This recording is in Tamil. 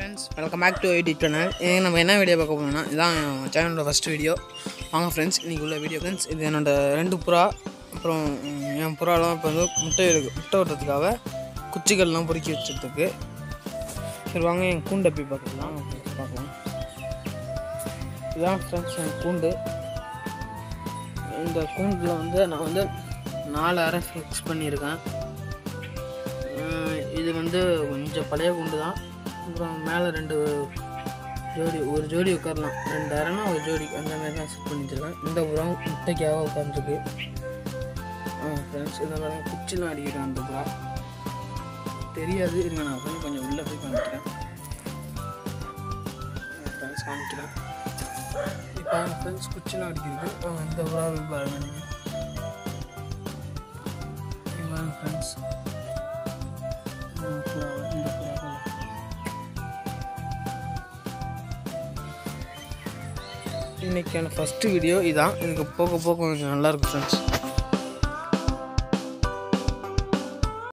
friends welcome back to YouTube channel இது நம்ம என்ன வீடியோ பார்க்க போனோம்னா இதான் சேனலோட ஃபஸ்ட் வீடியோ வாங்க ஃப்ரெண்ட்ஸ் இன்றைக்கி உள்ள வீடியோ ஃப்ரெண்ட்ஸ் இது என்னோட ரெண்டு புறா அப்புறம் ம், என் புறாலாம் இப்போ வந்து முட்டை எடுக்க முட்டை விடுறதுக்காக குச்சிகள்லாம் பொறுக்கி வச்சதுக்கு சரி வாங்க என் கூண்டை போய் பார்க்கலாம் பார்க்கலாம் இதான் ஃப்ரெண்ட்ஸ் என் கூண்டு இந்த கூண்டில் வந்து நான் வந்து நாலு அரை ஃபிக்ஸ் பண்ணியிருக்கேன் அஹ் இது வந்து கொஞ்சம் பழைய குண்டு தான் அப்புறம் மேலே ரெண்டு ஜோடி ஒரு ஜோடி உட்காரலாம் ரெண்டு அரைனா ஒரு ஜோடி அந்த மாதிரி தான் செட் பண்ணி வச்சிருக்கேன் இந்த புறா முட்டைக்காக உட்காந்துருக்கு ஆமாம் ஃப்ரெண்ட்ஸ் இந்த மாதிரி குச்சிலாம் அடிக்கிறேன் அந்த புறா தெரியாது இருங்க நான் போய் கொஞ்சம் உள்ளே போய் காமிக்கிறேன் ஃப்ரெண்ட்ஸ் காமிக்கிறேன் இப்போ ஃப்ரெண்ட்ஸ் குச்சிலாம் அடிக்கிறது ஆ, இந்த புறா பாருங்க நீங்கள் ஃப்ரெண்ட்ஸ் இன்னைக்கான ஃபஸ்ட்டு வீடியோ இதான் இதுக்கு போக போக கொஞ்சம் நல்லா இருக்கும் ஃப்ரெண்ட்ஸ்